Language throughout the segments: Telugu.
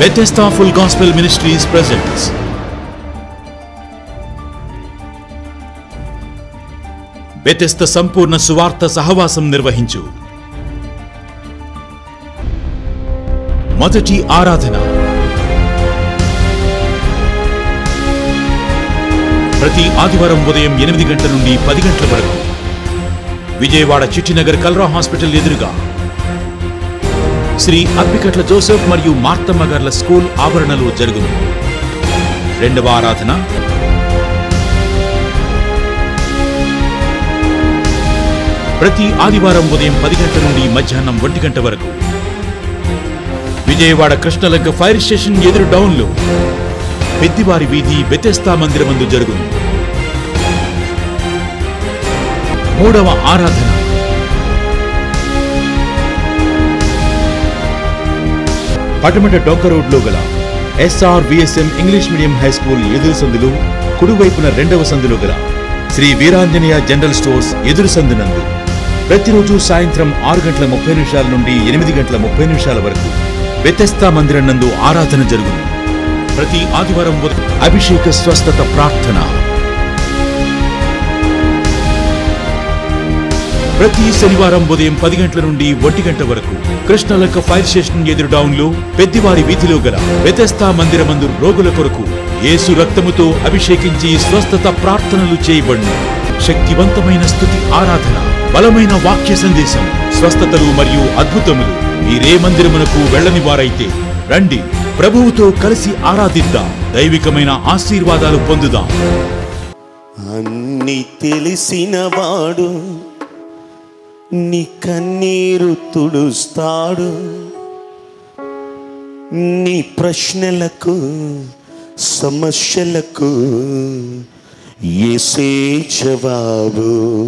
Bethesda Full Gospel Ministries presents Bethesda సంపూర్ణ సువార్త సహవాసం నిర్వహించు మొదటి ఆరాధన ప్రతి ఆదివారం ఉదయం ఎనిమిది గంటల నుండి పది గంటల వరకు విజయవాడ చిట్టినగర్ కల్రా హాస్పిటల్ ఎదురుగా శ్రీ అప్పికట్ల జోసెఫ్ మరియు మార్తమ్మ గార్ల స్కూల్ ఆవరణలో జరుగును రెండవ ఆరాధన ప్రతి ఆదివారం ఉదయం పది గంటల నుండి మధ్యాహ్నం ఒంటి గంట వరకు విజయవాడ కృష్ణలంక ఫైర్ స్టేషన్ ఎదురు డౌన్లో పెద్దివారి వీధి బెతెస్తా మందిరమందు జరుగును మూడవ ఆరాధన పటమట డొంక రోడ్లో గల SR VSM English medium high school ఎదురు సందులు కుడివైపున రెండవ సందులో గల శ్రీ వీరాంజనేయ జనరల్ స్టోర్స్ ఎదురు సందునందు ప్రతిరోజు సాయంత్రం ఆరు గంటల ముప్పై నిమిషాల నుండి ఎనిమిది గంటల ముప్పై నిమిషాల వరకు వ్యతస్థా మందిరం నందు ఆరాధన జరుగును ప్రతి ఆదివారం ఉదయం అభిషేక స్వస్థత ప్రార్థన ప్రతి శనివారం ఉదయం పది గంటల నుండి ఒంటి గంట వరకు కృష్ణలక్క ఫైర్ స్టేషన్ ఎదురు డౌన్ లో పెద్దివారి వీధిలో గల వ్యతస్థా మందిరమందు రోగుల కొరకు యేసు రక్తముతో అభిషేకించి స్వస్థత ప్రార్థనలు చేయబడును శక్తివంతమైన స్థుతి ఆరాధన బలమైన వాక్య సందేశం స్వస్థతలు మరియు అద్భుతములు మీరే మందిరమునకు వెళ్ళని వారైతే రండి ప్రభువుతో కలిసి ఆరాధిద్దాం దైవికమైన ఆశీర్వాదాలు పొందుదాం అన్ని తెలిసినవాడు నీ కన్నీరు తుడుస్తాడు నీ ప్రశ్నలకు సమస్యలకు ఏసే జవాబు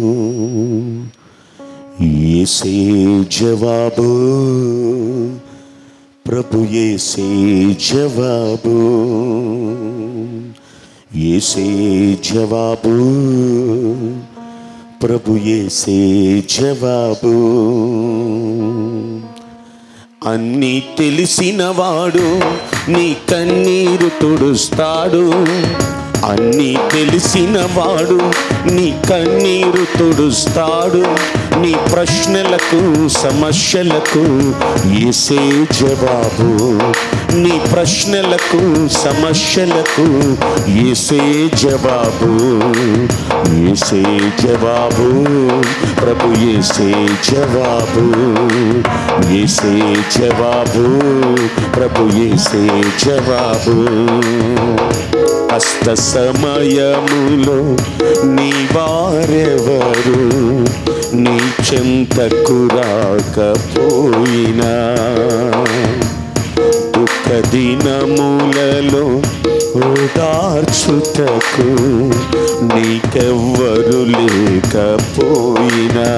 ఏసే జవాబు ప్రభు ఏసే జవాబు ఏసే జవాబు ప్రభు ఏసే జవాబు అన్నీ తెలిసినవాడు నీ కన్నీరు తుడుస్తాడు అన్నీ తెలిసినవాడు నీ కన్నీరు తుడుస్తాడు నీ ప్రశ్నలకు సమస్యలకు ఏసే జవాబు నీ ప్రశ్నలకు సమస్యలకు ఏసే జవాబు ఏసే జవాబు ప్రభు ఏసే జవాబు ఏసే జవాబు ప్రభు ఏసే జవాబు కష్ట సమయములో నీ వారెవరు నీ చెంతకు రాకపోయినా దుఃఖ దినములలో ఓదార్చుటకు నీకెవ్వరు లేకపోయినా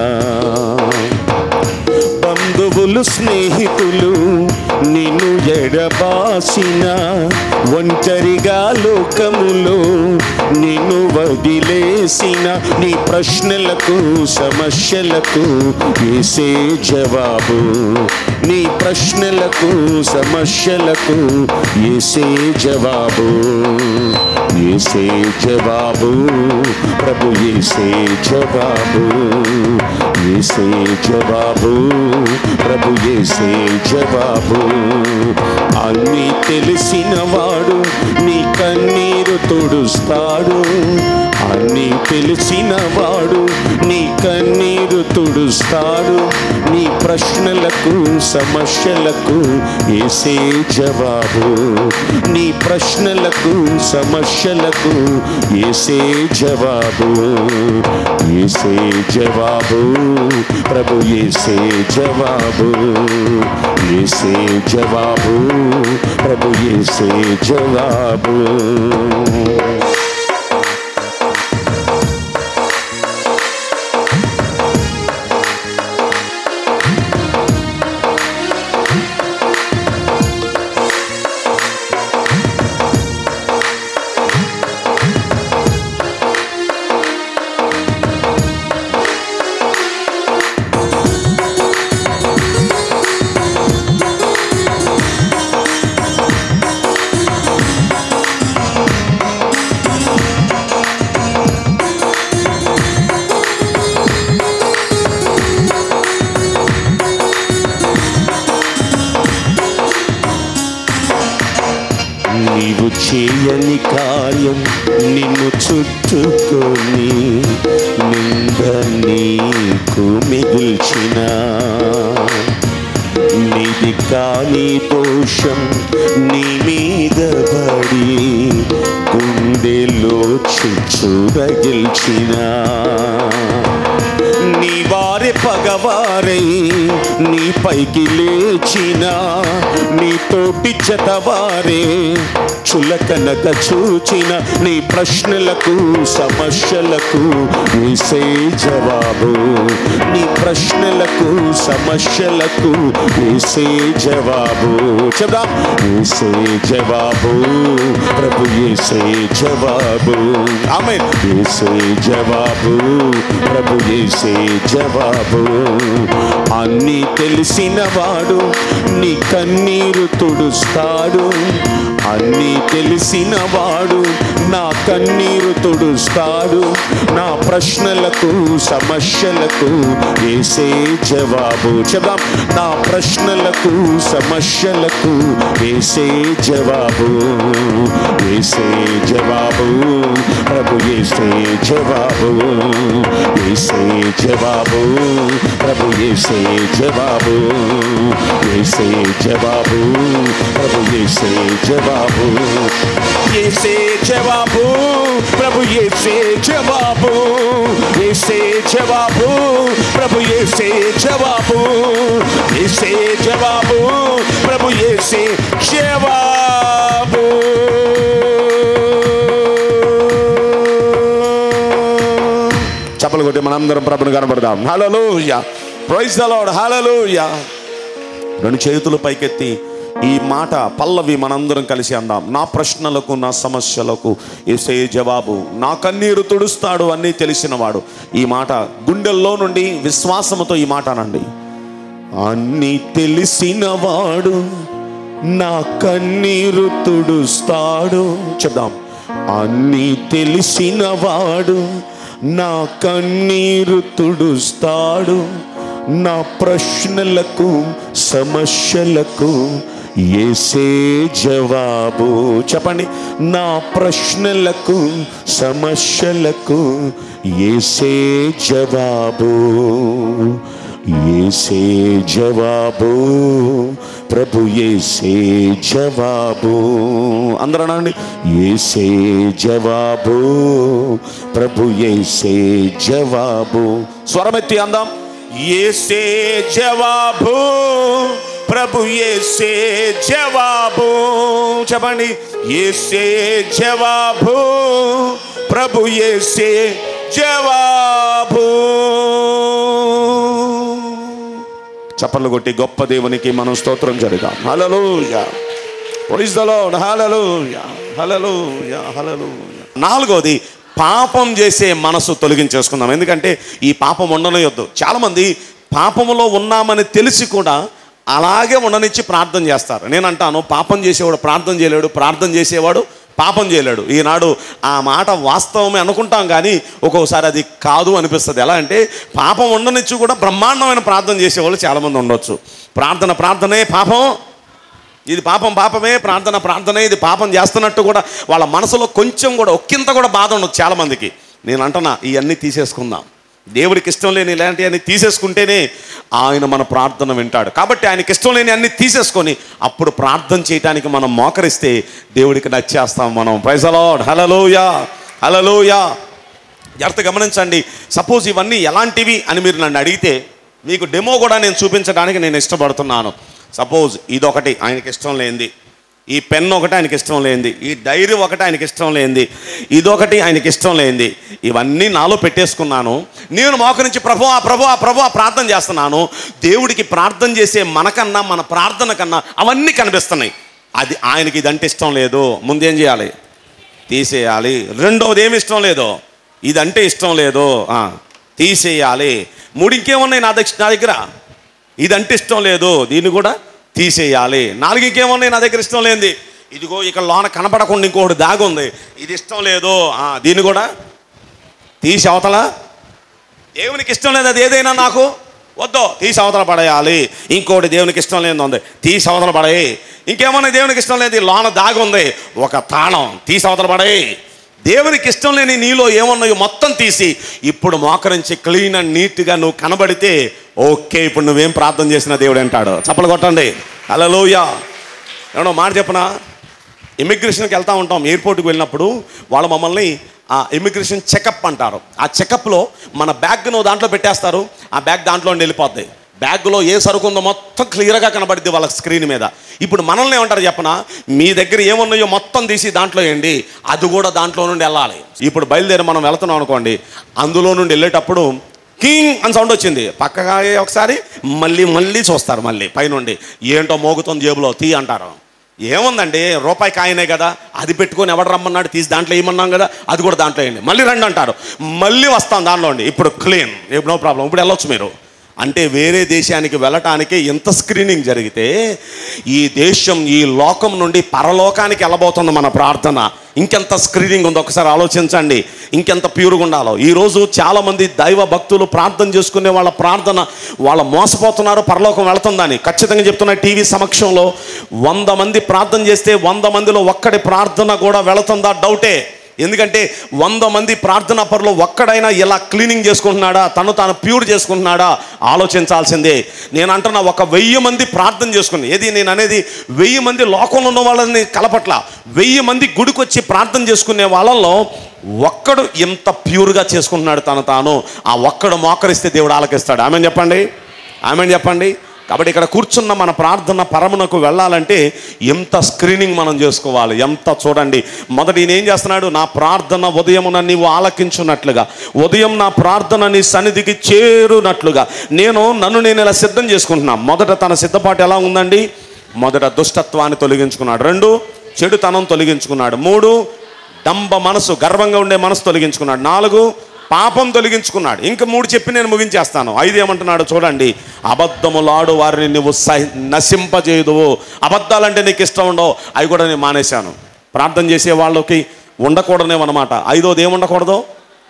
బంధువులు స్నేహితులు నిన్ను ఎడబాసిన ఒంటరిగా లోకములో నిన్ను వదిలేసిన నీ ప్రశ్నలకు సమస్యలకు ఏసే జవాబు నీ ప్రశ్నలకు సమస్యలకు ఏసే జవాబు ఏసే జవాబు ప్రభు ఏసే జవాబు ఏసే జవాబు ప్రభు ఏసే జవాబు అన్నీ తెలిసినవాడు నీ కన్నీరు తుడుస్తాడు అన్నీ తెలిసినవాడు నీ కన్నీరు తుడుస్తాడు నీ ప్రశ్నలకు సమస్యలకు ఏసే జవాబు నీ ప్రశ్నలకు సమస్యలకు ఏసే జవాబు ఏసే జవాబు ప్రభు ఏసే జవాబు ఏసే జవాబు ప్రభు ఏసే జవాబు చేయని కార్యం నిన్ను చుట్టుకొని నింద నీకు మిగిల్చిన నీది కాని దోషం నీ మీద పడి గుండెలో చుచ్చు రగిల్చినా నీ వారి పగవారై నీ పైకి లేచిన నీ తోటి జతవారే చులకనక చూచిన నీ ప్రశ్నలకు సమస్యలకు వేసే జవాబు నీ ప్రశ్నలకు సమస్యలకు వేసే జవాబు చెప్దాం వేసే జవాబు ప్రభు ఏసే జవాబు ఆమె ఏసే జవాబు ప్రభు ఏసే జవాబు అన్నీ తెలిసిన వాడు నీ కన్నీరు తుడుస్తాడు అన్నీ తెలిసిన వాడు నా కన్నీరు తుడుస్తాడు నా ప్రశ్నలకు సమస్యలకు వేసే జవాబు చెప్దాం నా ప్రశ్నలకు సమస్యలకు వేసే జవాబు వేసే జవాబు ప్రభు వేసే జవాబు వేసే జవాబు ప్రభు వేసే జవాబు వేసే జవాబు ప్రభు వేసే జవాబు వేసే జవాబు ప్రభు వేసే జవాబు వేసే జవాబు ప్రభు వేసే జవాబు వేసే జవాబు ప్రభు వేసే జవాబు చప్పలు కొట్టి మనందరం ప్రభుని కనబడదాం hallelujah praise the lord hallelujah రెండు చేతులు పైకెత్తి ఈ మాట పల్లవి మనందరం కలిసి అందాం నా ప్రశ్నలకు నా సమస్యలకు ఏసే జవాబు నా కన్నీరు తుడుస్తాడు అన్నీ తెలిసినవాడు ఈ మాట గుండెల్లో నుండి విశ్వాసముతో ఈ మాట అనండి అన్నీ తెలిసినవాడు నా కన్నీరు తుడుస్తాడు చెప్దాం అన్నీ తెలిసినవాడు నా కన్నీరు తుడుస్తాడు నా ప్రశ్నలకు సమస్యలకు ఏసే జవాబు చెప్పండి నా ప్రశ్నలకు సమస్యలకు ఏసే జవాబు ఏసే జవాబు ప్రభు ఏసే జవాబు అందరూ అనండి ఏసే జవాబు ప్రభు ఏసే జవాబు స్వరమెత్తి అందాం ఏసే జవాబు ప్రభు ఏసే జవాబు చెప్పండి ఏసే జవాబు ప్రభు ఏసే జవాబు చప్పట్లు కొట్టి గొప్ప దేవునికి మనం స్తోత్రం జరుగాం hallelujah praise the lord hallelujah hallelujah hallelujah నాలుగోది పాపం చేసే మనసు తొలగించేసుకుందాం ఎందుకంటే ఈ పాపం ఉండనియొద్దు చాలామంది పాపములో ఉన్నామని తెలిసి కూడా అలాగే ఉండనిచ్చి ప్రార్థన చేస్తారు నేను అంటాను పాపం చేసేవాడు ప్రార్థన చేయలేడు ప్రార్థన చేసేవాడు పాపం చేయలేడు ఈనాడు ఆ మాట వాస్తవమే అనుకుంటాం కానీ ఒక్కొక్కసారి అది కాదు అనిపిస్తుంది ఎలా అంటే పాపం ఉండనిచ్చి కూడా బ్రహ్మాండమైన ప్రార్థన చేసేవాళ్ళు చాలామంది ఉండొచ్చు ప్రార్థన ప్రార్థనే పాపం ఇది పాపం పాపమే ప్రార్థన ప్రార్థనే ఇది పాపం చేస్తున్నట్టు కూడా వాళ్ళ మనసులో కొంచెం కూడా ఒక్కింత కూడా బాధ ఉండదు చాలామందికి నేను అంటున్నా ఇవన్నీ తీసేసుకుందాం దేవుడికి ఇష్టం లేని ఇలాంటివన్నీ తీసేసుకుంటేనే ఆయన మన ప్రార్థన వింటాడు కాబట్టి ఆయనకి ఇష్టం లేని అన్ని తీసేసుకొని అప్పుడు ప్రార్థన చేయడానికి మనం మోకరిస్తే దేవుడికి నచ్చేస్తాం మనం ప్రైజలాడ్ హలలోయా హలలోయా జాగ్రత్త గమనించండి సపోజ్ ఇవన్నీ ఎలాంటివి అని మీరు నన్ను అడిగితే మీకు డెమో కూడా నేను చూపించడానికి నేను ఇష్టపడుతున్నాను సపోజ్ ఇదొకటి ఆయనకి ఇష్టం లేనిది ఈ పెన్ ఒకటి ఆయనకి ఇష్టం లేనిది ఈ డైరీ ఒకటి ఆయనకి ఇష్టం లేనిది ఇదొకటి ఆయనకి ఇష్టం లేనిది ఇవన్నీ నాలో పెట్టేసుకున్నాను నేను మోకరించి ప్రభు ఆ ప్రభు ఆ ప్రభు ఆ ప్రార్థన చేస్తున్నాను దేవుడికి ప్రార్థన చేసే మనకన్నా మన ప్రార్థన కన్నా అవన్నీ కనిపిస్తున్నాయి అది ఆయనకి ఇదంటే ఇష్టం లేదు ముందేం చేయాలి తీసేయాలి రెండవది ఏమి ఇష్టం లేదో ఇదంటే ఇష్టం లేదు ఆ, తీసేయాలి మూడు ఇంకేమున్నాయి నా దగ్గర నా దగ్గర ఇదంటే ఇష్టం లేదు దీన్ని కూడా తీసేయాలి నాలుగు ఇంకేమున్నాయి నా దగ్గర ఇష్టం లేనిది ఇదిగో ఇక్కడ లోన కనపడకుండా ఇంకొకటి దాగి ఉంది ఇది ఇష్టం లేదు ఆ, దీన్ని కూడా తీసి అవతల దేవునికి ఇష్టం లేదు అది ఏదైనా నాకు వద్దు తీసి అవతల పడేయాలి ఇంకోటి దేవునికి ఇష్టం లేని ఉంది తీసి అవతల పడేయి ఇంకేమన్నా దేవునికి ఇష్టం లేదు లోన దాగి ఉంది ఒక తాళం తీసి అవతల పడేయి దేవునికి ఇష్టం లేని నీలో ఏమన్నాయో మొత్తం తీసి ఇప్పుడు మోకరించి క్లీన్ అండ్ నీట్గా నువ్వు కనబడితే ఓకే ఇప్పుడు నువ్వేం ప్రార్థన చేసిన దేవుడు అంటాడు చప్పలు కొట్టండి హల్లెలూయా ఏమన్నా మాట చెప్పనా ఇమిగ్రేషన్కి వెళ్తా ఉంటాం ఎయిర్పోర్ట్కి వెళ్ళినప్పుడు వాళ్ళు మమ్మల్ని ఆ ఇమిగ్రేషన్ చెకప్ అంటారు ఆ చెకప్లో మన బ్యాగ్ను దాంట్లో పెట్టేస్తారు ఆ బ్యాగ్ దాంట్లో నుండి వెళ్ళిపోద్ది బ్యాగ్లో ఏ సరుకు ఉందో మొత్తం క్లియర్గా కనబడుద్ది వాళ్ళ స్క్రీన్ మీద ఇప్పుడు మనల్ని ఏమంటారు చెప్పనా మీ దగ్గర ఏమున్నాయో మొత్తం తీసి దాంట్లో వేయండి అది కూడా దాంట్లో నుండి వెళ్ళాలి ఇప్పుడు బయలుదేరి మనం వెళ్తున్నాం అనుకోండి అందులో నుండి వెళ్ళేటప్పుడు కింగ్ అని సౌండ్ వచ్చింది పక్కగా ఒకసారి మళ్ళీ మళ్ళీ చూస్తారు మళ్ళీ పైనుండి ఏంటో మోగుతుంది జేబులో తీ అంటారు ఏముందండి రూపాయి కాయనే కదా అది పెట్టుకొని ఎవడు రమ్మన్నాడు తీసి దాంట్లో ఏమన్నాం కదా అది కూడా దాంట్లో వేయండి మళ్ళీ రండి అంటారు మళ్ళీ వస్తాం దానిలో అండి ఇప్పుడు క్లీన్ నో ప్రాబ్లం ఇప్పుడు వెళ్ళొచ్చు మీరు అంటే వేరే దేశానికి వెళ్ళటానికి ఎంత స్క్రీనింగ్ జరిగితే ఈ దేశం ఈ లోకం నుండి పరలోకానికి వెళ్ళబోతుంది మన ప్రార్థన ఇంకెంత స్క్రీనింగ్ ఉందో ఒకసారి ఆలోచించండి ఇంకెంత ప్యూర్గా ఉండాలో ఈరోజు చాలామంది దైవ భక్తులు ప్రార్థన చేసుకునే వాళ్ళ ప్రార్థన వాళ్ళ మోసపోతున్నారు పరలోకం వెళుతుందని ఖచ్చితంగా చెప్తున్నా టీవీ సమక్షంలో వంద మంది ప్రార్థన చేస్తే వంద మందిలో ఒక్కడి ప్రార్థన కూడా వెళుతుందా డౌటే ఎందుకంటే వంద మంది ప్రార్థనా పరులు ఒక్కడైనా ఇలా క్లీనింగ్ చేసుకుంటున్నాడా తను తాను ప్యూర్ చేసుకుంటున్నాడా ఆలోచించాల్సిందే నేను అంటున్నా ఒక వెయ్యి మంది ప్రార్థన చేసుకుని ఏది నేను అనేది వెయ్యి మంది లోకంలో ఉన్న వాళ్ళని కలపట్ల వెయ్యి మంది గుడికి వచ్చి ప్రార్థన చేసుకునే వాళ్ళల్లో ఒక్కడు ఎంత ప్యూర్గా చేసుకుంటున్నాడు తను తాను ఆ ఒక్కడు మోకరిస్తే దేవుడు ఆలకిస్తాడు ఆమె చెప్పండి ఆమె చెప్పండి కాబట్టి ఇక్కడ కూర్చున్న మన ప్రార్థన పరమునకు వెళ్ళాలంటే ఎంత స్క్రీనింగ్ మనం చేసుకోవాలి ఎంత చూడండి మొదటి ఈయన ఏం చేస్తున్నాడు నా ప్రార్థన ఉదయమున నీవు ఆలకించున్నట్లుగా ఉదయం నా ప్రార్థన నీ సన్నిధికి చేరునట్లుగా నేను నన్ను నేను ఇలా సిద్ధం చేసుకుంటున్నా మొదట తన సిద్ధపాటు ఎలా ఉందండి మొదట దుష్టత్వాన్ని తొలగించుకున్నాడు రెండు చెడుతనం తొలగించుకున్నాడు మూడు డంబ మనసు గర్వంగా ఉండే మనసు తొలగించుకున్నాడు నాలుగు పాపం తొలగించుకున్నాడు ఇంక మూడు చెప్పి నేను ముగించేస్తాను ఐదు ఏమంటున్నాడు చూడండి అబద్ధములాడు వారిని నువ్వు సహి నశింపజేయదువు అబద్ధాలంటే నీకు ఇష్టం ఉండవు అవి కూడా నేను మానేశాను ప్రార్థన చేసే వాళ్ళకి ఉండకూడనేమన్నమాట ఐదోది ఏముండకూడదు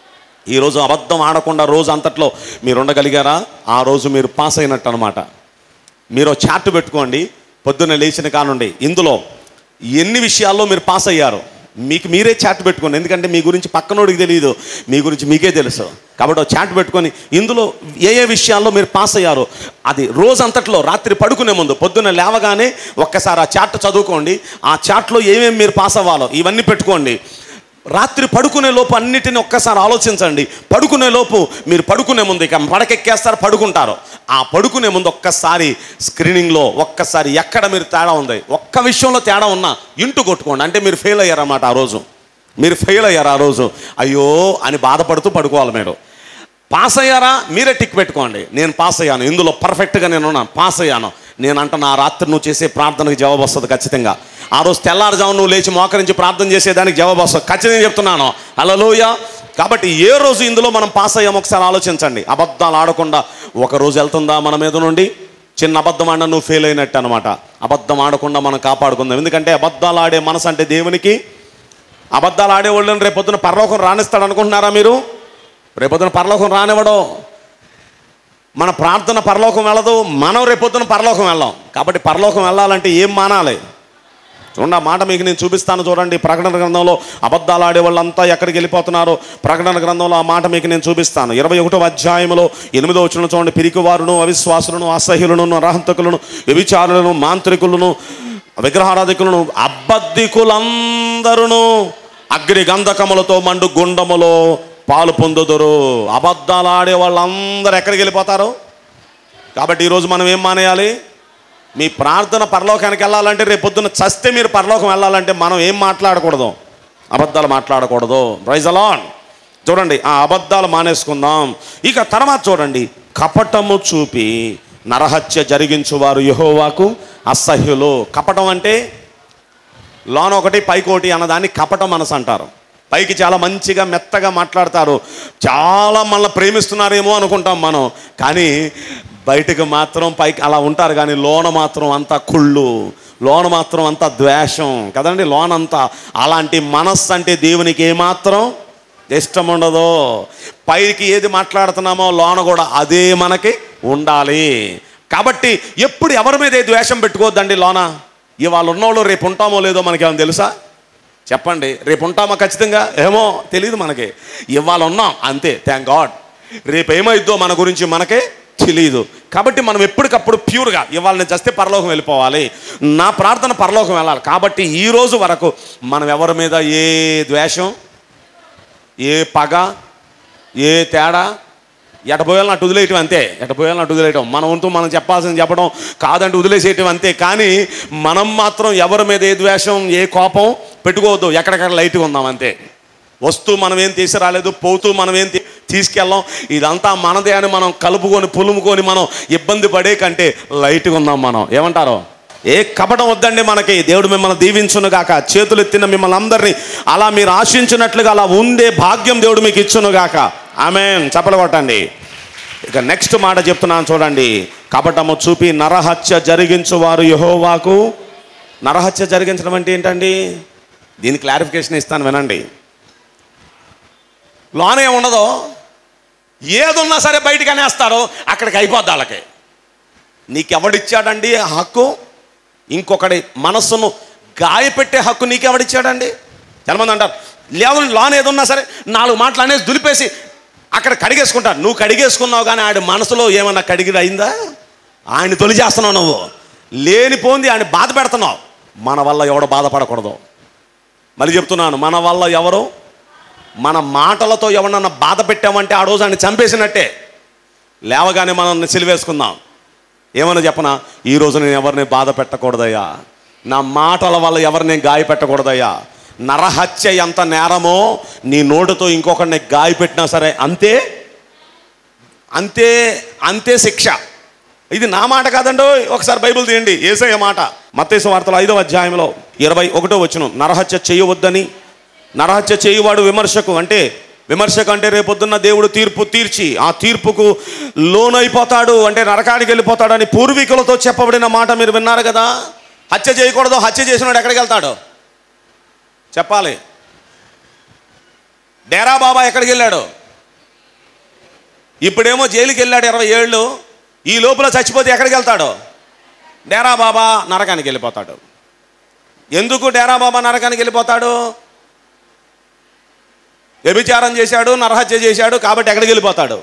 ఈరోజు అబద్ధం ఆడకుండా రోజు అంతట్లో మీరు ఉండగలిగారా ఆ రోజు మీరు పాస్ అయినట్టు అనమాట మీరు చార్ట్ పెట్టుకోండి పొద్దున్న లేచిన కానుండి ఇందులో ఎన్ని విషయాల్లో మీరు పాస్ అయ్యారు మీకు మీరే చాట్ పెట్టుకోండి ఎందుకంటే మీ గురించి పక్కనోడికి తెలియదు మీ గురించి మీకే తెలుసు కాబట్టి ఒక చాట్ పెట్టుకొని ఇందులో ఏ ఏ విషయాల్లో మీరు పాస్ అయ్యారు అది రోజంతట్లో రాత్రి పడుకునే ముందు పొద్దున్న లేవగానే ఒక్కసారి ఆ చాట్ చదువుకోండి ఆ చాట్లో ఏమేమి మీరు పాస్ అవ్వాలో ఇవన్నీ పెట్టుకోండి రాత్రి పడుకునే లోపు అన్నిటిని ఒక్కసారి ఆలోచించండి పడుకునే లోపు మీరు పడుకునే ముందు ఇక పడకెక్కేస్తారు పడుకుంటారు ఆ పడుకునే ముందు ఒక్కసారి స్క్రీనింగ్లో ఒక్కసారి ఎక్కడ మీరు తేడా ఉంది ఒక్క విషయంలో తేడా ఉన్నా ఇంటూ కొట్టుకోండి అంటే మీరు ఫెయిల్ అయ్యారన్నమాట ఆ రోజు మీరు ఫెయిల్ అయ్యారు ఆ రోజు అయ్యో అని బాధపడుతూ పడుకోవాలి మీరు పాస్ అయ్యారా మీరే టిక్ పెట్టుకోండి నేను పాస్ అయ్యాను ఇందులో పర్ఫెక్ట్గా నేను ఉన్నాను పాస్ అయ్యాను నేను అంట నా రాత్రి నువ్వు చేసే ప్రార్థనకు జవాబు వస్తుంది ఖచ్చితంగా ఆ రోజు తెల్లారుజాము నువ్వు లేచి మోకరించి ప్రార్థన చేసేదానికి జవాబు వస్తుంది ఖచ్చితంగా చెప్తున్నాను అలలోయ కాబట్టి ఏ రోజు ఇందులో మనం పాస్ అయ్యాం ఒకసారి ఆలోచించండి అబద్ధాలు ఆడకుండా ఒక రోజు వెళ్తుందా మన మీద నుండి చిన్న అబద్ధం ఆడినా నువ్వు ఫెయిల్ అయినట్టు అనమాట అబద్ధం ఆడకుండా మనం కాపాడుకుందాం ఎందుకంటే అబద్ధాలు ఆడే మనసు అంటే దేవునికి అబద్ధాలు ఆడేవాళ్ళని రేపొద్దున పరలోకం రాణిస్తాడు అనుకుంటున్నారా మీరు రేపొద్దున పరలోకం రానివ్వడం మన ప్రార్థన పరలోకం వెళ్ళదు మనం రేపొద్దున పరలోకం వెళ్ళాం కాబట్టి పరలోకం వెళ్ళాలంటే ఏం మానాలి చూడండి ఆ మాట మీకు నేను చూపిస్తాను చూడండి ప్రకటన గ్రంథంలో అబద్ధాలు ఆడే వాళ్ళంతా ఎక్కడికి వెళ్ళిపోతున్నారో ప్రకటన గ్రంథంలో ఆ మాట మీకు నేను చూపిస్తాను ఇరవై ఒకటో అధ్యాయంలో ఎనిమిదో వచ్చిన చూడండి పిరికివారును అవిశ్వాసులను అసహ్యులను నరహంతకులను వ్యభిచారులను మాంత్రికులను విగ్రహారాధికులను అబద్ధికులందరూ అగ్ని గంధకములతో మండు గుండములో పాలు పొందుదురు అబద్ధాలు ఆడే వాళ్ళందరూ ఎక్కడికి వెళ్ళిపోతారు కాబట్టి ఈరోజు మనం ఏం మానేయాలి మీ ప్రార్థన పరలోకానికి వెళ్ళాలంటే రేపు పొద్దున్న చస్తే మీరు పరలోకం వెళ్ళాలంటే మనం ఏం మాట్లాడకూడదు అబద్ధాలు మాట్లాడకూడదు రైజ్ అలాన్ చూడండి ఆ అబద్ధాలు మానేసుకుందాం ఇక తర్వాత చూడండి కపటము చూపి నరహత్య జరిగించువారు యహోవాకు అసహ్యులు కపటం అంటే లోన ఒకటి పైకి ఒకటి అన్నదాన్ని కపట మనసు అంటారు పైకి చాలా మంచిగా మెత్తగా మాట్లాడతారు చాలా మనల్ని ప్రేమిస్తున్నారేమో అనుకుంటాం మనం కానీ బయటకు మాత్రం పైకి అలా ఉంటారు కానీ లోన మాత్రం అంతా కుళ్ళు లోన మాత్రం అంతా ద్వేషం కదండి లోన అంతా అలాంటి మనస్సు అంటే దేవునికి ఏమాత్రం ఇష్టం ఉండదు పైకి ఏది మాట్లాడుతున్నామో లోన కూడా అదే మనకి ఉండాలి కాబట్టి ఎప్పుడు ఎవరి మీద ఏ ద్వేషం పెట్టుకోవద్దండి లోన ఇవాళ ఉన్నోళ్ళు రేపు ఉంటామో లేదో మనకేమైనా తెలుసా చెప్పండి రేపు ఉంటామా ఖచ్చితంగా ఏమో తెలియదు మనకి ఇవాళ ఉన్నాం అంతే థ్యాంక్ గాడ్ రేపు ఏమైద్దో మన గురించి మనకే తెలియదు కాబట్టి మనం ఎప్పటికప్పుడు ప్యూర్గా ఇవాళ నేను చస్తే పరలోకం వెళ్ళిపోవాలి నా ప్రార్థన పరలోకం వెళ్ళాలి కాబట్టి ఈ రోజు వరకు మనం ఎవరి మీద ఏ ద్వేషం ఏ పగ ఏ తేడా ఎటపోయాలని అటు వదిలేయటం అంతే ఎటపోయాలని అటు వదిలేయటం మన వంతు మనం చెప్పాల్సింది చెప్పడం కాదంటే వదిలేసేయటం అంతే కానీ మనం మాత్రం ఎవరి మీద ఏ ద్వేషం ఏ కోపం పెట్టుకోవద్దు ఎక్కడెక్కడ లైట్గా ఉందాం అంతే వస్తూ మనం ఏం తీసుకురాలేదు పోతూ మనం ఏం తీ- తీసుకెళ్ళాం ఇదంతా మనదే అని మనం కలుపుకొని పులుముకొని మనం ఇబ్బంది పడే కంటే లైట్గా ఉందాం మనం ఏమంటారు ఏ కపటం వద్దండి మనకి దేవుడు మిమ్మల్ని దీవించును గాక చేతులు ఎత్తిన మిమ్మల్ని అందరినీ అలా మీరు ఆశించినట్లుగా అలా ఉండే భాగ్యం దేవుడు మీకు ఇచ్చును గాక ఆమె చప్పలు కొట్టండి ఇక నెక్స్ట్ మాట చెప్తున్నాను చూడండి కపటము చూపి నరహత్య జరిగించువారు యహోవాకు నరహత్య జరిగించడం అంటే ఏంటండి దీని క్లారిఫికేషన్ ఇస్తాను వినండి లోనే ఉండదు ఏదున్నా సరే బయటికి అనేస్తారు అక్కడికి అయిపోద్ది వాళ్ళకి నీకెవడిచ్చాడండి ఆ హక్కు ఇంకొకటి మనస్సును గాయపెట్టే హక్కు నీకెవడిచ్చాడండి చాలామంది అంటారు లేదు లోన్ ఏదున్నా సరే నాలుగు మాటలు అనేసి దులిపేసి అక్కడ కడిగేసుకుంటారు నువ్వు కడిగేసుకున్నావు కానీ ఆడి మనసులో ఏమన్నా కడిగిది అయిందా ఆయన తొలి చేస్తున్నావు నువ్వు లేనిపోంది ఆయన బాధ పెడుతున్నావు మన వల్ల ఎవడు బాధపడకూడదు మళ్ళీ చెప్తున్నాను మన వల్ల ఎవరు మన మాటలతో ఎవరన్నా బాధ పెట్టామంటే ఆ రోజు ఆయన చంపేసినట్టే లేవగానే మనం సిలివేసుకుందాం ఏమన్నా చెప్పనా ఈ రోజు నేను ఎవరిని బాధ పెట్టకూడదయ్యా నా మాటల వల్ల ఎవరిని గాయపెట్టకూడదయ్యా నరహత్య ఎంత నేరమో నీ నోటితో ఇంకొకరిని గాయపెట్టినా సరే అంతే అంతే అంతే శిక్ష ఇది నా మాట కాదండో ఒకసారి బైబిల్ తీయండి ఏసయ్య మాట మత్తేసు వార్తలు ఐదవ అధ్యాయంలో ఇరవై ఒకటో వచ్చిన నరహత్య చేయవద్దని నరహత్య చేయువాడు విమర్శకు అంటే విమర్శకు అంటే రేపొద్దున్న దేవుడు తీర్పు తీర్చి ఆ తీర్పుకు లోనైపోతాడు అంటే నరకానికి వెళ్ళిపోతాడని పూర్వీకులతో చెప్పబడిన మాట మీరు విన్నారు కదా హత్య చేయకూడదు హత్య చేసినాడు ఎక్కడికి వెళ్తాడు చెప్పాలి డేరా బాబా ఎక్కడికి వెళ్ళాడు ఇప్పుడేమో జైలుకి వెళ్ళాడు ఇరవై ఏళ్ళు ఈ లోపల చచ్చిపోతే ఎక్కడికి వెళ్తాడు డేరా బాబా నరకానికి వెళ్ళిపోతాడు ఎందుకు డేరా బాబా నరకానికి వెళ్ళిపోతాడు వ్యభిచారం చేశాడు నరహత్య చేశాడు కాబట్టి ఎక్కడికి వెళ్ళిపోతాడు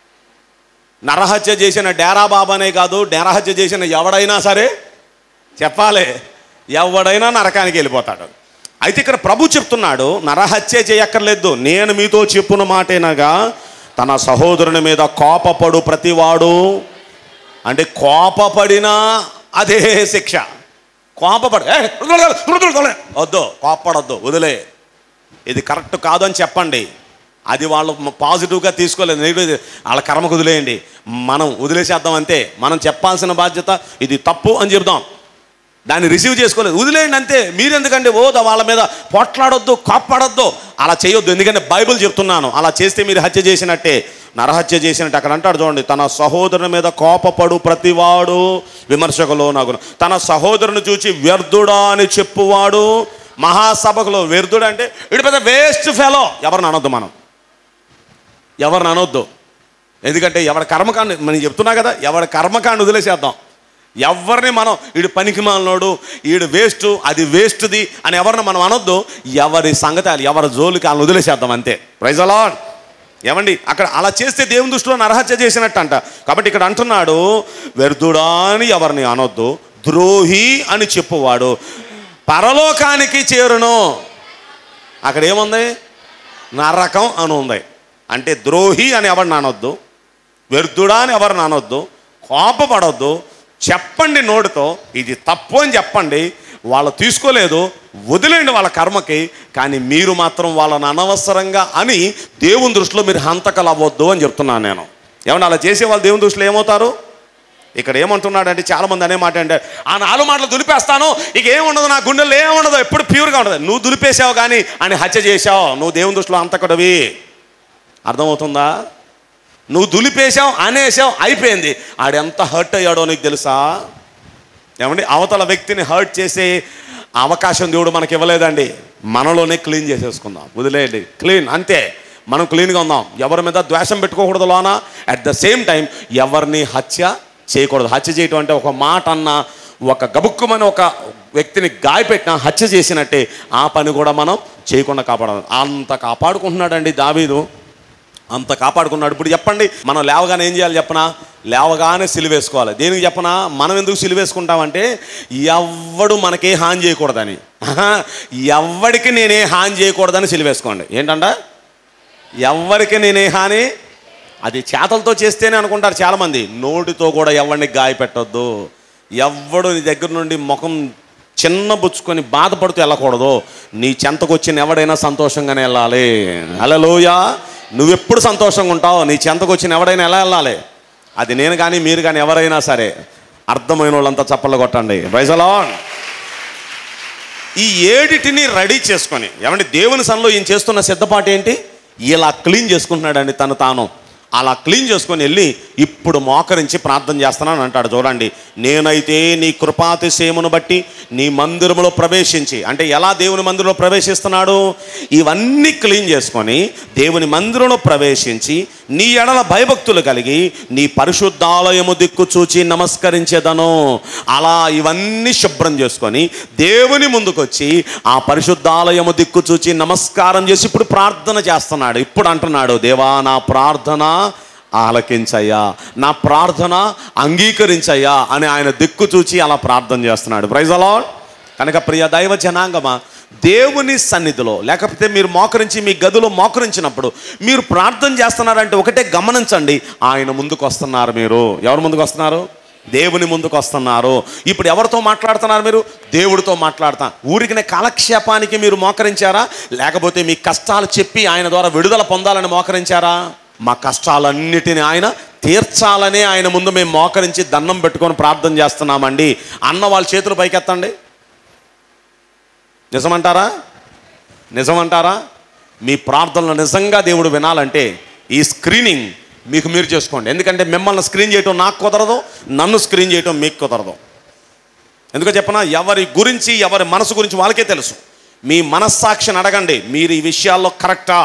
నరహత్య చేసిన డేరా బాబానే కాదు నరహత్య చేసిన ఎవడైనా సరే చెప్పాలి ఎవడైనా నరకానికి వెళ్ళిపోతాడు అయితే ఇక్కడ ప్రభు చెప్తున్నాడు నరహత్య చేయక్కర్లేదు నేను మీతో చెప్పున మాటేనగా తన సహోదరుని మీద కోపపడు ప్రతివాడు అంటే కోపపడినా అదే శిక్ష కోపపడు "ఏ, వదలు, వదలు, వదలు." వద్దు కోపపడొద్దు వదిలే ఇది కరెక్ట్ కాదు అని చెప్పండి అది వాళ్ళు పాజిటివ్గా తీసుకోలేదు నెగిటివ్ వాళ్ళ కర్మకు వదిలేయండి మనం వదిలేసేద్దాం అంతే మనం చెప్పాల్సిన బాధ్యత ఇది తప్పు అని చెప్దాం దాన్ని రిసీవ్ చేసుకోలేదు వదిలేయండి అంతే మీరెందుకంటే ఓ దా వాళ్ళ మీద పొట్లాడొద్దు కాపాడొద్దు అలా చేయొద్దు ఎందుకంటే బైబిల్ చెప్తున్నాను అలా చేస్తే మీరు హత్య చేసినట్టే నరహత్య చేసినట్టు అక్కడ అంటాడు చూడండి తన సహోదరుని మీద కోపపడు ప్రతివాడు విమర్శకులో నగును తన సహోదరుని చూచి వ్యర్థుడా అని చెప్పువాడు మహాసభకులో వ్యర్థుడు అంటే ఇటు పెద్ద వేస్ట్ ఫెలో ఎవరిని అనొద్దు మనం ఎవరిని అనొద్దు ఎందుకంటే ఎవరి కర్మకాండ మనం చెప్తున్నా కదా ఎవరి కర్మకాండ వదిలేసేద్దాం ఎవరిని మనం ఈడు పనికి మాలినోడు ఈడు వేస్ట్ అది వేస్ట్ది అని ఎవరిని మనం అనొద్దు ఎవరి సంగతి వాళ్ళు ఎవరి జోలికి వాళ్ళని వదిలేసేద్దాం అంతే ప్రైజ్ అలాడ్ ఏమండి అక్కడ అలా చేస్తే దేవుని దృష్టిలో నరహత్య చేసినట్టు అంట కాబట్టి ఇక్కడ అంటున్నాడు వ్యర్థుడా అని ఎవరిని అనొద్దు ద్రోహి అని చెప్పువాడు పరలోకానికి చేరును అక్కడ ఏముంది నరకం అని ఉంది అంటే ద్రోహి అని ఎవరిని అనొద్దు వ్యర్థుడా అని ఎవరిని అనొద్దు కోపపడొద్దు చెప్పండి నోటితో ఇది తప్పు అని చెప్పండి వాళ్ళు తీసుకోలేదు వదిలేండి వాళ్ళ కర్మకి కానీ మీరు మాత్రం వాళ్ళని అనవసరంగా అని దేవుని దృష్టిలో మీరు హంతకలు అవ్వద్దు అని చెప్తున్నాను నేను ఏమన్నా అలా చేసే వాళ్ళు దేవుని దృష్టిలో ఏమవుతారు ఇక్కడ ఏమంటున్నాడంటే చాలా మంది అనే మాట అంటే ఆ నాలుగు మాటలు దులిపేస్తాను ఇక ఏముండదు నా గుండెల్లో ఏముండదు ఎప్పుడు ప్యూర్గా ఉండదు నువ్వు దులిపేసావు కానీ అని హత్య చేశావు నువ్వు దేవుని దృష్టిలో అంతకుడవి అర్థమవుతుందా నువ్వు దులిపేశావు అనేసావు అయిపోయింది ఆడెంత హర్ట్ అయ్యాడో నీకు తెలుసా ఏమండి అవతల వ్యక్తిని హర్ట్ చేసే అవకాశం దేవుడు మనకి ఇవ్వలేదండి మనలోనే క్లీన్ చేసేసుకుందాం వదిలేయండి క్లీన్ అంతే మనం క్లీన్గా ఉందాం ఎవరి మీద ద్వేషం పెట్టుకోకూడదు లోన అట్ ద సేమ్ టైం ఎవరిని హత్య చేయకూడదు హత్య చేయటం అంటే ఒక మాట అన్న ఒక గబుక్కుమని ఒక వ్యక్తిని గాయపెట్టిన హత్య చేసినట్టే ఆ పని కూడా మనం చేయకుండా కాపాడాలి అంత కాపాడుకుంటున్నాడండి దావీదు అంత కాపాడుకున్నాడు ఇప్పుడు చెప్పండి మనం లేవగానే ఏం చేయాలి చెప్పనా లేవగానే సిలివేసుకోవాలి దేనికి చెప్పనా మనం ఎందుకు సిలివేసుకుంటామంటే ఎవ్వడు మనకే హాని చేయకూడదని ఆహా, ఎవ్వడికి నేనే హాని చేయకూడదని సిలివేసుకోండి ఏంటంట ఎవ్వరికి నేనే హాని అది చేతలతో చేస్తేనే అనుకుంటారు చాలామంది నోటితో కూడా ఎవరిని గాయపెట్టొద్దు ఎవ్వడు నీ దగ్గర నుండి ముఖం చిన్న బుచ్చుకొని బాధపడుతూ వెళ్ళకూడదు నీ చెంతకు వచ్చిన ఎవడైనా సంతోషంగానే వెళ్ళాలి అలలోయ నువ్వెప్పుడు సంతోషంగా ఉంటావు నీ చెంతకు వచ్చిన ఎవడైనా ఎలా వెళ్ళాలి అది నేను కానీ మీరు కానీ ఎవరైనా సరే అర్థమైన వాళ్ళంతా చప్పలు కొట్టండి వైజలాన్ ఈ ఏడిటిని రెడీ చేసుకొని ఏమంటే దేవుని సన్లో ఈయన చేస్తున్న సిద్ధపాటు ఏంటి ఇలా క్లీన్ చేసుకుంటున్నాడండి తను తాను అలా క్లీన్ చేసుకొని వెళ్ళి ఇప్పుడు మోకరించి ప్రార్థన చేస్తున్నాను అంటాడు చూడండి నేనైతే నీ కృపాతిశయమును బట్టి నీ మందిరములో ప్రవేశించి అంటే ఎలా దేవుని మందిరంలో ప్రవేశిస్తున్నాడు ఇవన్నీ క్లీన్ చేసుకొని దేవుని మందిరంలో ప్రవేశించి నీ ఎడల భయభక్తులు కలిగి నీ పరిశుద్ధాలయము దిక్కు చూచి నమస్కరించేదను అలా ఇవన్నీ శుభ్రం చేసుకొని దేవుని ముందుకొచ్చి ఆ పరిశుద్ధాలయము దిక్కు చూచి నమస్కారం చేసి ఇప్పుడు ప్రార్థన చేస్తున్నాడు ఇప్పుడు అంటున్నాడు దేవా నా ప్రార్థన ఆలకించయ్యా నా ప్రార్థన అంగీకరించయ్యా అని ఆయన దిక్కు చూచి అలా ప్రార్థన చేస్తున్నాడు ప్రైజ్ అలా కనుక ప్రియ దైవ జనాంగమా దేవుని సన్నిధిలో లేకపోతే మీరు మోకరించి మీ గదిలో మోకరించినప్పుడు మీరు ప్రార్థన చేస్తున్నారంటే ఒకటే గమనించండి ఆయన ముందుకు వస్తున్నారు మీరు ఎవరు ముందుకు వస్తున్నారు దేవుని ముందుకు వస్తున్నారు ఇప్పుడు ఎవరితో మాట్లాడుతున్నారు మీరు దేవుడితో మాట్లాడుతా ఊరికినే కాలక్షేపానికి మీరు మోకరించారా లేకపోతే మీ కష్టాలు చెప్పి ఆయన ద్వారా విడుదల పొందాలని మోకరించారా మా కష్టాలన్నిటిని ఆయన తీర్చాలనే ఆయన ముందు మేము మోకరించి దండం పెట్టుకొని ప్రార్థన చేస్తున్నామండి అన్న వాళ్ళ చేతులు పైకెత్తండి నిజమంటారా నిజమంటారా మీ ప్రార్థనలు నిజంగా దేవుడు వినాలంటే ఈ స్క్రీనింగ్ మీకు మీరు చేసుకోండి ఎందుకంటే మిమ్మల్ని స్క్రీన్ చేయటం నాకు కుదరదు నన్ను స్క్రీన్ చేయటం మీకు కుదరదు ఎందుకో చెప్పనా ఎవరి గురించి ఎవరి మనసు గురించి వాళ్ళకే తెలుసు మీ మనస్సాక్షిని అడగండి మీరు ఈ విషయాల్లో కరెక్టా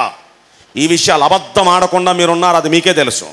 ఈ విషయాలు అబద్ధం ఆడకుండా మీరు ఉన్నారు అది మీకే తెలుసు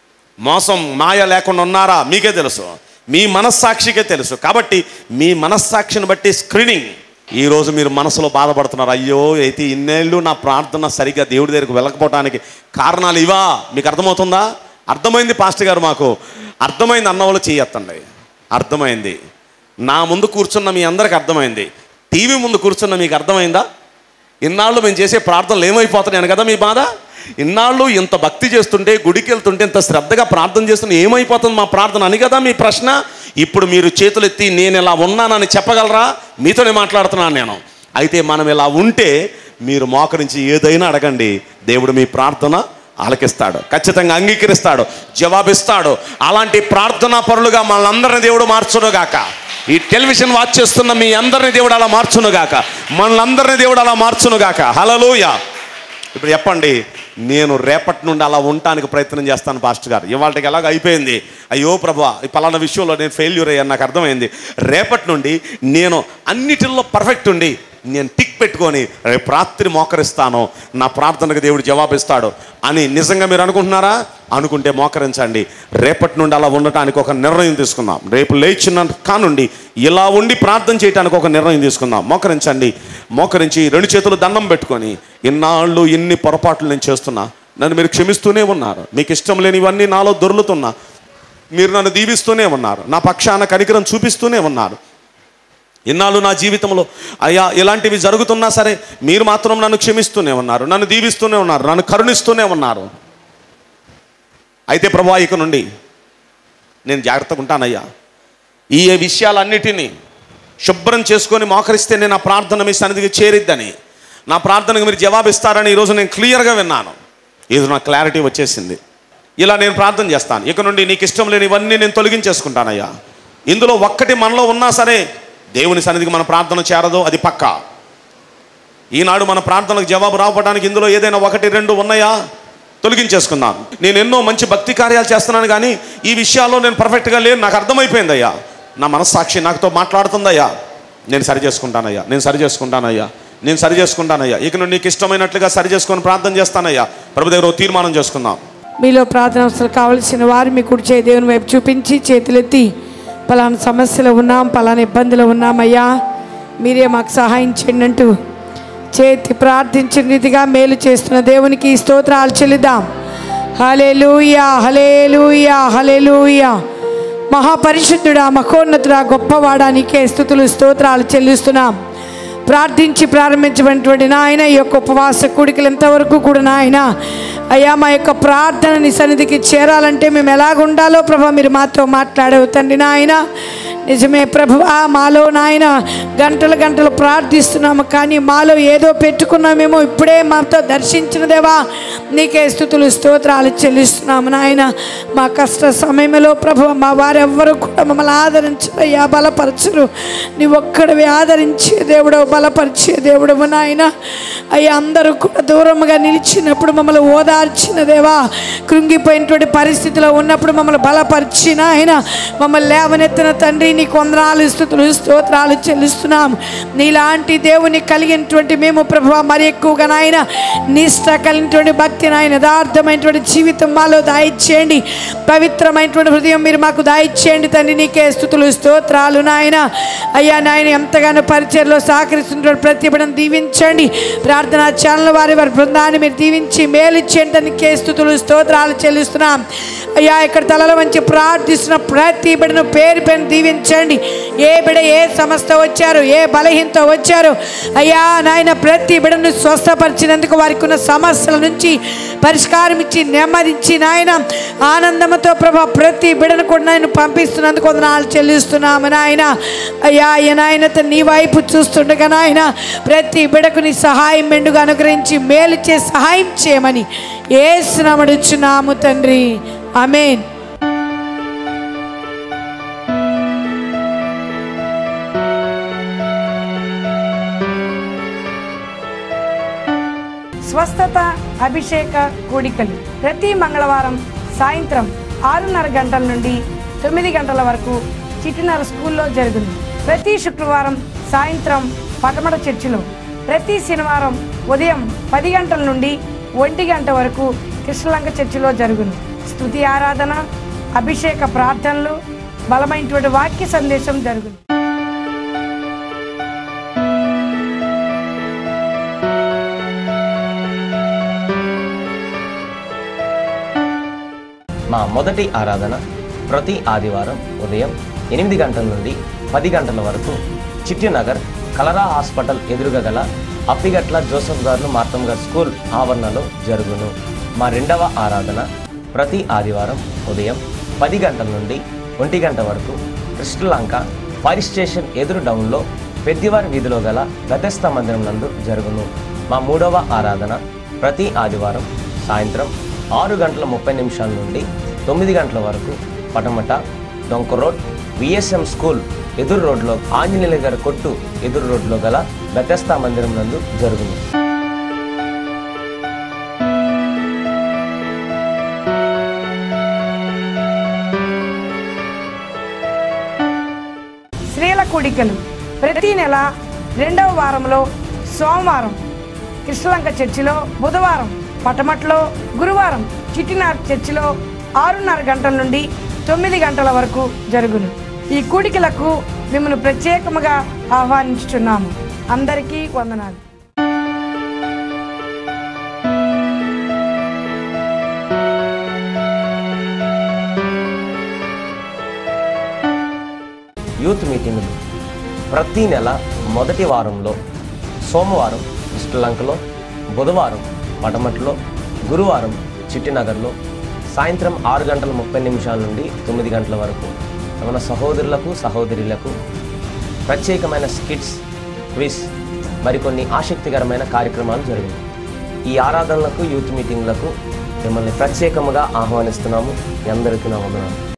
మోసం మాయ లేకుండా ఉన్నారా మీకే తెలుసు మీ మనస్సాక్షికే తెలుసు కాబట్టి మీ మనస్సాక్షిని బట్టి స్క్రీనింగ్ ఈ రోజు మీరు మనసులో బాధపడుతున్నారు అయ్యో అయితే ఇన్నేళ్ళు నా ప్రార్థన సరిగ్గా దేవుడి దగ్గరికి వెళ్ళకపోవడానికి కారణాలు ఇవా మీకు అర్థమవుతుందా అర్థమైంది పాస్టర్ గారు మాకు అర్థమైంది అన్నవాళ్ళు చేయొత్తండి అర్థమైంది నా ముందు కూర్చున్న మీ అందరికి అర్థమైంది టీవీ ముందు కూర్చున్న మీకు అర్థమైందా ఇన్నాళ్ళు మేము చేసే ప్రార్థనలు ఏమైపోతున్నాయని కదా మీ బాధ ఇన్నాళ్ళు ఇంత భక్తి చేస్తుంటే గుడికి వెళ్తుంటే ఇంత శ్రద్ధగా ప్రార్థన చేస్తుంటే ఏమైపోతుంది మా ప్రార్థన అని కదా మీ ప్రశ్న ఇప్పుడు మీరు చేతులు ఎత్తి నేను ఇలా ఉన్నానని చెప్పగలరా మీతోనే మాట్లాడుతున్నాను నేను అయితే మనం ఇలా ఉంటే మీరు మోకరించి ఏదైనా అడగండి దేవుడు మీ ప్రార్థన ఆలకిస్తాడు ఖచ్చితంగా అంగీకరిస్తాడు జవాబిస్తాడు అలాంటి ప్రార్థనా పరులుగా మనందరిని దేవుడు మార్చునుగాక ఈ టెలివిజన్ వాచ్ చేస్తున్న మీ అందరిని దేవుడు అలా మార్చునుగాక మనలందరిని దేవుడు అలా మార్చునుగాక హలలోయ ఇప్పుడు చెప్పండి నేను రేపటి నుండి అలా ఉండటానికి ప్రయత్నం చేస్తాను పాస్టర్ గారు ఇవాళకి ఎలాగ అయిపోయింది అయ్యో ప్రభా ఈ పలానా విషయంలో నేను ఫెయిల్యూర్ అయ్యాను నాకు అర్థమైంది రేపటి నుండి నేను అన్నిటిల్లో పర్ఫెక్ట్ ఉండి నేను టిక్ పెట్టుకొని రేపు రాత్రి మోకరిస్తాను నా ప్రార్థనకు దేవుడు జవాబిస్తాడు అని నిజంగా మీరు అనుకుంటున్నారా అనుకుంటే మోకరించండి రేపటి నుండి అలా ఉండటానికి ఒక నిర్ణయం తీసుకుందాం రేపు లేచిన కానుండి ఇలా ఉండి ప్రార్థన చేయడానికి ఒక నిర్ణయం తీసుకుందాం మోకరించండి మోకరించి రెండు చేతులు దండం పెట్టుకొని ఇన్నాళ్ళు ఇన్ని పొరపాట్లు నేను చేస్తున్నా నన్ను మీరు క్షమిస్తూనే ఉన్నారు మీకు ఇష్టం లేనివన్నీ నాలో దొర్లుతున్నా మీరు నన్ను దీవిస్తూనే ఉన్నారు నా పక్షాన కనికరం చూపిస్తూనే ఉన్నారు ఇన్నాళ్ళు నా జీవితంలో అయ్యా ఇలాంటివి జరుగుతున్నా సరే మీరు మాత్రం నన్ను క్షమిస్తూనే ఉన్నారు నన్ను దీవిస్తూనే ఉన్నారు నన్ను కరుణిస్తూనే ఉన్నారు అయితే ప్రభా ఇక నుండి నేను జాగ్రత్తగా ఉంటానయ్యా ఈ విషయాలన్నిటినీ శుభ్రం చేసుకొని మోకరిస్తే నేను నా ప్రార్థన మీ సన్నిధికి చేరిద్దని నా ప్రార్థనకు మీరు జవాబిస్తారని ఈరోజు నేను క్లియర్గా విన్నాను ఈరోజు నాకు క్లారిటీ వచ్చేసింది ఇలా నేను ప్రార్థన చేస్తాను ఇక నుండి నీకు ఇష్టం లేని ఇవన్నీ నేను తొలగించేసుకుంటానయ్యా ఇందులో ఒక్కటి మనలో ఉన్నా సరే దేవుని సన్నిధికి మన ప్రార్థన చేరదు అది పక్కా ఈనాడు మన ప్రార్థనలకు జవాబు రావడానికి ఇందులో ఏదైనా ఒకటి రెండు ఉన్నాయా తొలగించేసుకుందాం నేను ఎన్నో మంచి భక్తి కార్యాలు చేస్తున్నాను కానీ ఈ విషయాల్లో నేను పర్ఫెక్ట్గా లేను నాకు అర్థమైపోయిందయ్యా నా మనస్సాక్షి నాకుతో మాట్లాడుతుందయ్యా నేను సరి చేసుకుంటానయ్యా నేను సరి చేసుకుంటానయ్యా నేను సరి చేసుకుంటానయ్యా ఇక నుండి నీకు ఇష్టమైనట్లుగా సరి చేసుకొని ప్రార్థన చేస్తానయ్యా ప్రభు దగ్గర ఓ తీర్మానం చేసుకుందాం మీలో ప్రార్థన అవసరం కావలసిన వారు మీ కుడి చేయి దేవుని వైపు చూపించి చేతులెత్తి పలానా సమస్యలో ఉన్నాం పలానా ఇబ్బందులు ఉన్నామయ్యా మీరే మాకు సహాయం చేయండి అంటూ చేతి ప్రార్థించిన రీతిగా మేలు చేస్తున్న దేవునికి స్తోత్రాలు చెల్లిద్దాం హలేలుయా హలేలుయా హలేలుయా మహాపరిశుద్ధుడా మహోన్నతుడా గొప్పవాడా నీకే స్థుతులు స్తోత్రాలు చెల్లిస్తున్నాం ప్రార్థించి ప్రారంభించబడినటువంటి నాయన ఈ యొక్క ఉపవాస కూడికలు ఎంతవరకు కూడా నాయన అయ్యా మా యొక్క ప్రార్థన నీ సన్నిధికి చేరాలంటే మేము ఎలాగ ఉండాలో ప్రభా మీరు మాతో మాట్లాడవు తండ్రి నాయన నిజమే ప్రభువా మాలో నాయన గంటలు గంటలు ప్రార్థిస్తున్నాము కానీ మాలో ఏదో పెట్టుకున్నామేమో ఇప్పుడే మాతో దర్శించిన దేవా నీకే స్థుతులు స్తోత్రాలు చెల్లిస్తున్నాము నాయన మా కష్ట సమయంలో ప్రభు మా వారెవ్వరూ కూడా మమ్మల్ని ఆదరించరయ్యా బలపరచరు నీ ఒక్కడివి ఆదరించే దేవుడవు బలపరిచే దేవుడవు నాయన అయ్యా అందరూ కూడా దూరంగా నిలిచినప్పుడు మమ్మల్ని ఓదార్చిన దేవా కృంగిపోయినటువంటి పరిస్థితిలో ఉన్నప్పుడు మమ్మల్ని బలపరిచిన ఆయన మమ్మల్ని లేవనెత్తిన తండ్రి నీ కొందనాలు స్థుతులు స్తోత్రాలు చెల్లిస్తున్నాం నీలాంటి దేవుని కలిగినటువంటి మేము ప్రభు మరి ఎక్కువగా నాయన నిష్ట కలిగినటువంటి భక్తి నాయన యథార్థమైనటువంటి జీవితం మాలో దాయిచ్చేయండి పవిత్రమైనటువంటి హృదయం మీరు మాకు దాయిచ్చేయండి తండ్రి నీకే స్థుతులు స్తోత్రాలు నాయన అయ్యా నాయన ఎంతగానో పరిచయలో సహకరిస్తున్నటువంటి ప్రతి బిడ్డను దీవించండి ప్రార్థనా ఛానల్ వారి వారి బృందాన్ని మీరు దీవించి మేలిచ్చేయండి నీకే స్థుతులు స్తోత్రాలు చెల్లిస్తున్నాం అయ్యా ఇక్కడ తలలో వంచి ప్రార్థిస్తున్న ప్రతి బిడ్డను పేరు పేరు దీవించండి ఏ బిడ ఏ సమస్య వచ్చారు ఏ బలహీనత వచ్చారు అయ్యా నాయన ప్రతి బిడను స్వస్థపరిచినందుకు వారికి ఉన్న సమస్యల నుంచి పరిష్కారం ఇచ్చి నెమ్మదించి నాయన ఆనందంతో ప్రభా ప్రతి బిడను కూడా నేను పంపిస్తున్నందుకు వందనాలు చెల్లిస్తున్నాము నాయన అయ్యా ఈ నాయనత నీ వైపు చూస్తుండగా నాయన ప్రతి బిడకు నీ సహాయం మెండుగా అనుగ్రహించి మేలు చేసి సహాయం చేయమని ఏసునమడుచున్నాము తండ్రి ఆమేన్ స్వస్థత అభిషేక కూడికలు ప్రతి మంగళవారం సాయంత్రం ఆరున్నర గంటల నుండి తొమ్మిది గంటల వరకు చిట్టినర స్కూల్లో జరుగును ప్రతి శుక్రవారం సాయంత్రం పటమట చర్చిలో ప్రతి శనివారం ఉదయం పది గంటల నుండి ఒంటి గంట వరకు కృష్ణలంక చర్చిలో జరుగును స్తుతి ఆరాధన అభిషేక ప్రార్థనలు బలమైనటువంటి వాక్య సందేశం జరుగును మా మొదటి ఆరాధన ప్రతి ఆదివారం ఉదయం ఎనిమిది గంటల నుండి పది గంటల వరకు చిట్టినగర్ కలరా హాస్పిటల్ ఎదురుగా గల అప్పిగట్ల జోసఫ్ గారు మార్తం గారు స్కూల్ ఆవరణలో జరుగును మా రెండవ ఆరాధన ప్రతి ఆదివారం ఉదయం పది గంటల నుండి ఒంటి గంట వరకు కృష్ణలంక ఫైర్ స్టేషన్ ఎదురు డౌన్లో పెద్దివారి వీధిలో గల గతస్థ మందిరం నందు జరుగును మా మూడవ ఆరాధన ప్రతి ఆదివారం సాయంత్రం ఆరు గంటల ముప్పై నిమిషాల నుండి తొమ్మిది గంటల వరకు పటమట డొంక రోడ్ విఎస్ఎం స్కూల్ ఎదురు రోడ్లో ఆంజనేయుల గారి కొట్టు ఎదురు రోడ్లో గల బెతస్తా మందిరం నందు జరుగును స్త్రీల కూడికలు ప్రతి నెల రెండవ వారంలో సోమవారం కృష్ణలంక చర్చిలో బుధవారం పటమట్లో గురువారం చిట్టినార్ చర్చిలో ఆరున్నర గంటల నుండి తొమ్మిది గంటల వరకు జరుగును ఈ కూడికలకు మిమ్మల్ని ప్రత్యేకముగా ఆహ్వానించుచున్నాము అందరికీ వందనాలు యూత్ మీటింగులు ప్రతి నెల మొదటి వారంలో సోమవారం శ్రీలంకలో బుధవారం పటమట్లో గురువారం చిట్టినగర్లో సాయంత్రం ఆరు గంటల ముప్పై నిమిషాల నుండి తొమ్మిది గంటల వరకు మన సహోదరులకు సహోదరులకు ప్రత్యేకమైన స్కిట్స్ క్విజ్ మరికొన్ని ఆసక్తికరమైన కార్యక్రమాలు జరిగాయి ఈ ఆరాధనలకు యూత్ మీటింగ్లకు మిమ్మల్ని ప్రత్యేకముగా ఆహ్వానిస్తున్నాము మీ అందరికీ నా వందనాలు